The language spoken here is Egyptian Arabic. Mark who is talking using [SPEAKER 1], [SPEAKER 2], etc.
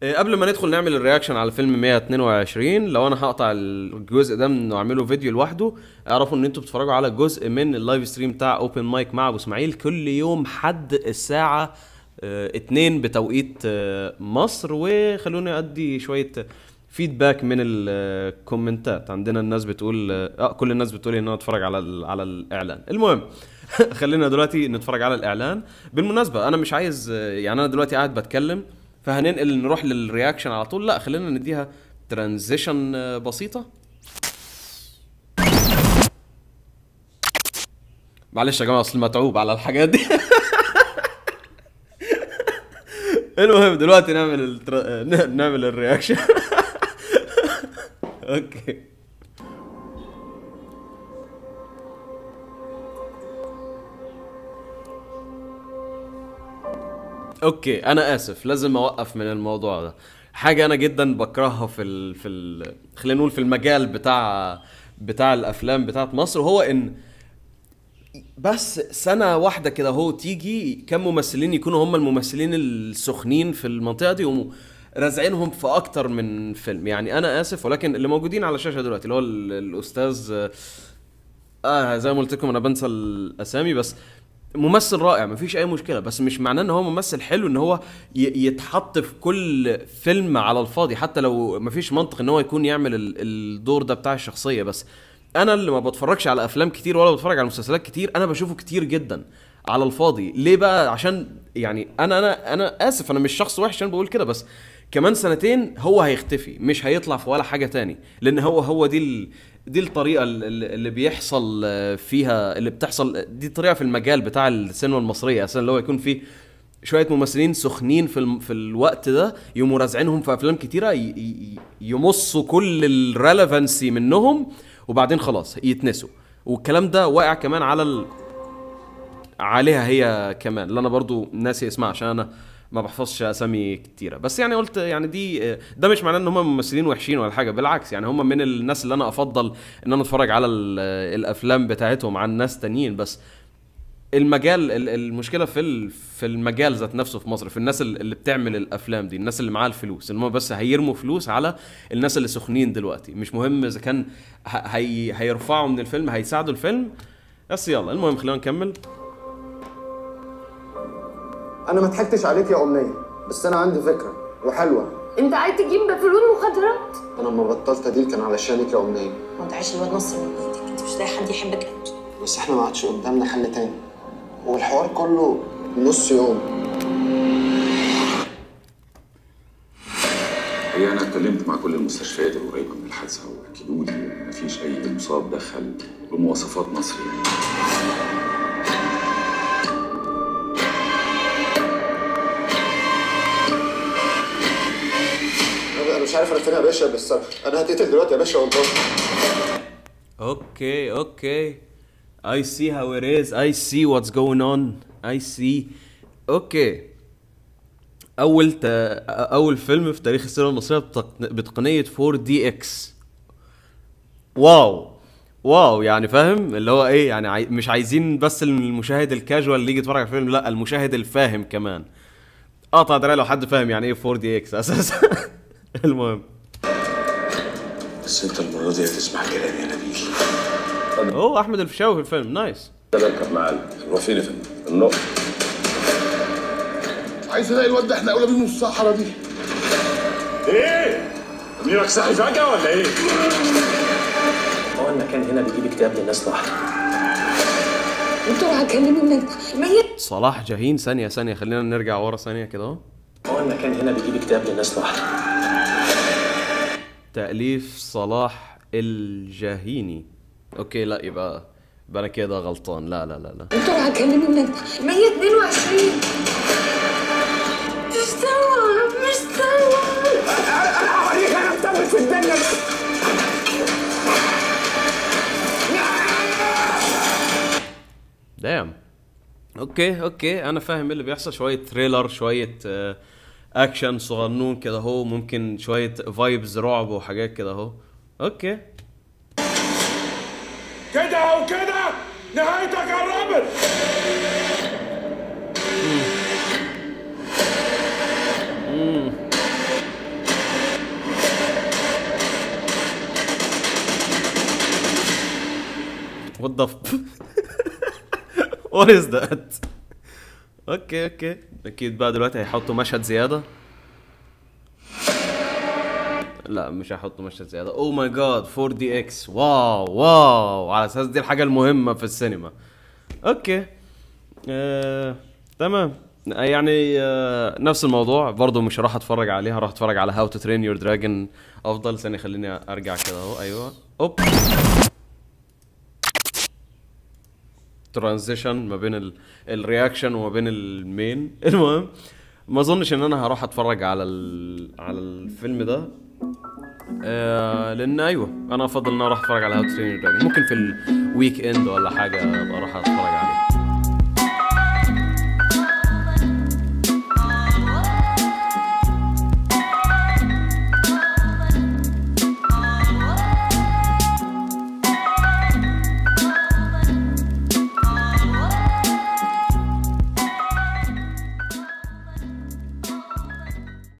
[SPEAKER 1] إيه، قبل ما ندخل نعمل الرياكشن على فيلم 122 لو انا هقطع الجزء ده من واعمله فيديو لوحده اعرفوا ان انتوا بتتفرجوا على جزء من اللايف ستريم بتاع اوبن مايك مع ابو اسماعيل كل يوم حد الساعه آه، اتنين بتوقيت آه، مصر وخلوني ادي شويه فيدباك من الكومنتات عندنا الناس بتقول اه كل الناس بتقول ان انا اتفرج على ال- على الاعلان المهم خلينا دلوقتي نتفرج على الاعلان بالمناسبه انا مش عايز آه، يعني انا دلوقتي قاعد بتكلم فهننقل نروح للرياكشن على طول لا خلينا نديها ترانزيشن بسيطه معلش يا جماعه اصل متعوب على الحاجات دي المهم دلوقتي نعمل التر... ن- نعمل الرياكشن اوكي اوكي انا اسف لازم اوقف من الموضوع ده حاجه انا جدا بكرهها في ال... في ال... خلينا نقول في المجال بتاع بتاع الافلام بتاعت مصر وهو ان بس سنه واحده كده هو تيجي كم ممثلين يكونوا هم الممثلين السخنين في المنطقه دي وم- رازعينهم في اكتر من فيلم يعني انا اسف ولكن اللي موجودين على الشاشه دلوقتي اللي هو ال- الاستاذ آه، اه زي ما قلت لكم انا بنسى الاسامي بس ممثل رائع مفيش اي مشكله بس مش معناه ان هو ممثل حلو ان هو ي- يتحط في كل فيلم على الفاضي حتى لو مفيش منطق ان هو يكون يعمل ال- الدور ده بتاع الشخصيه بس انا اللي ما بتفرجش على افلام كتير ولا بتفرج على مسلسلات كتير انا بشوفه كتير جدا على الفاضي ليه بقى عشان يعني انا انا انا اسف انا مش شخص وحش انا بقول كده بس كمان سنتين هو هيختفي مش هيطلع في ولا حاجه تاني لان هو هو دي ال... دي الطريقه ال- ال- اللي بيحصل آه، فيها اللي بتحصل دي طريقه في المجال بتاع السينما المصريه اساسا اللي هو يكون فيه شويه ممثلين سخنين في الم... في الوقت ده يقوموا رازعينهم في افلام كتيره ي... ي... يمصوا كل الريليفنسي منهم وبعدين خلاص يتنسوا والكلام ده واقع كمان على ال... عليها هي كمان اللي انا برضو ناسي اسمها عشان انا ما بحفظش اسامي كتيره بس يعني قلت يعني دي ده مش معناه ان هم ممثلين وحشين ولا حاجه بالعكس يعني هم من الناس اللي انا افضل ان انا اتفرج على ال- الافلام بتاعتهم عن ناس تانيين بس المجال ال- المشكله في ال- في المجال ذات نفسه في مصر في الناس ال- اللي بتعمل الافلام دي الناس اللي معاها الفلوس ان هم بس هيرموا فلوس على الناس اللي سخنين دلوقتي مش مهم اذا كان ه- هي هيرفعوا من الفيلم هيساعدوا الفيلم بس يلا المهم خلينا نكمل
[SPEAKER 2] انا ما ضحكتش عليك يا امنيه بس انا عندي فكره وحلوه
[SPEAKER 3] انت عايز تجيب بفلوس مخدرات
[SPEAKER 2] انا لما بطلت اديل كان علشانك يا امنيه
[SPEAKER 4] ما انت عايش الواد نصر من ايدك انت مش لاقي حد يحبك قد
[SPEAKER 2] بس احنا ما عادش قدامنا حل تاني والحوار كله نص يوم
[SPEAKER 5] هي انا اتكلمت مع كل المستشفيات القريبه من الحادثه واكدوا لي ان مفيش اي مصاب دخل بمواصفات مصري
[SPEAKER 2] انا أنا مش عارف انا فين يا باشا بس انا هتقتل دلوقتي يا باشا والله
[SPEAKER 1] اوكي اوكي I see how it is I see what's going on I see اوكي اول ت... اول فيلم في تاريخ السينما المصريه بتق... بتقنيه 4 دي اكس واو واو يعني فاهم اللي هو ايه يعني عاي... مش عايزين بس المشاهد الكاجوال اللي يجي يتفرج على الفيلم لا المشاهد الفاهم كمان قطع دراعي لو حد فاهم يعني ايه 4 دي اكس اساسا المهم
[SPEAKER 5] بس انت المره دي هتسمع كلامي يا نبيل
[SPEAKER 1] هو احمد الفيشاوي في الفيلم نايس
[SPEAKER 5] بركب معانا هو فين يا فندم؟ النقط
[SPEAKER 6] عايز الاقي الواد ده احنا اولى بيه من الصحراء دي
[SPEAKER 5] ايه؟ ضميرك صحي فجاه ولا ايه؟
[SPEAKER 7] هو المكان هنا بيجيب اكتئاب للناس لوحده
[SPEAKER 3] انتوا هكلموا من ميت
[SPEAKER 1] صلاح جاهين ثانية ثانية خلينا نرجع ورا ثانية كده اهو
[SPEAKER 7] هو المكان هنا بيجيب اكتئاب للناس لوحده
[SPEAKER 1] تأليف صلاح الجاهيني اوكي لا يبقى يبقى انا كده غلطان لا لا لا لا
[SPEAKER 3] انتوا هكلموا من 122 مش سوا مش سوا
[SPEAKER 6] انا هوريك انا متوه في الدنيا
[SPEAKER 1] دام اوكي اوكي انا فاهم إيه اللي بيحصل شوية تريلر شوية آه، اكشن صغنون كده اهو ممكن شوية فايبز رعب وحاجات كده اهو اوكي
[SPEAKER 6] كده وكده نهايتك قربت
[SPEAKER 1] What the f... What is that? اوكي اوكي اكيد بقى دلوقتي هيحطوا مشهد زيادة لا مش هيحطوا مشهد زيادة اوه ماي جاد 4 دي اكس واو واو على اساس دي الحاجة المهمة في السينما اوكي آه، تمام يعني آه، نفس الموضوع برضو مش راح اتفرج عليها راح اتفرج على هاو تو ترين يور دراجون افضل ثاني خليني ارجع كده اهو ايوه اوب ترانزيشن ما بين ال... الرياكشن وما بين المين المهم ما اظنش ان انا هروح اتفرج على ال... على الفيلم ده آه لان ايوه انا افضل ان انا اروح اتفرج على هاو تو ترين يور دراجون ممكن في الويك اند ولا حاجه ابقى اروح اتفرج عليه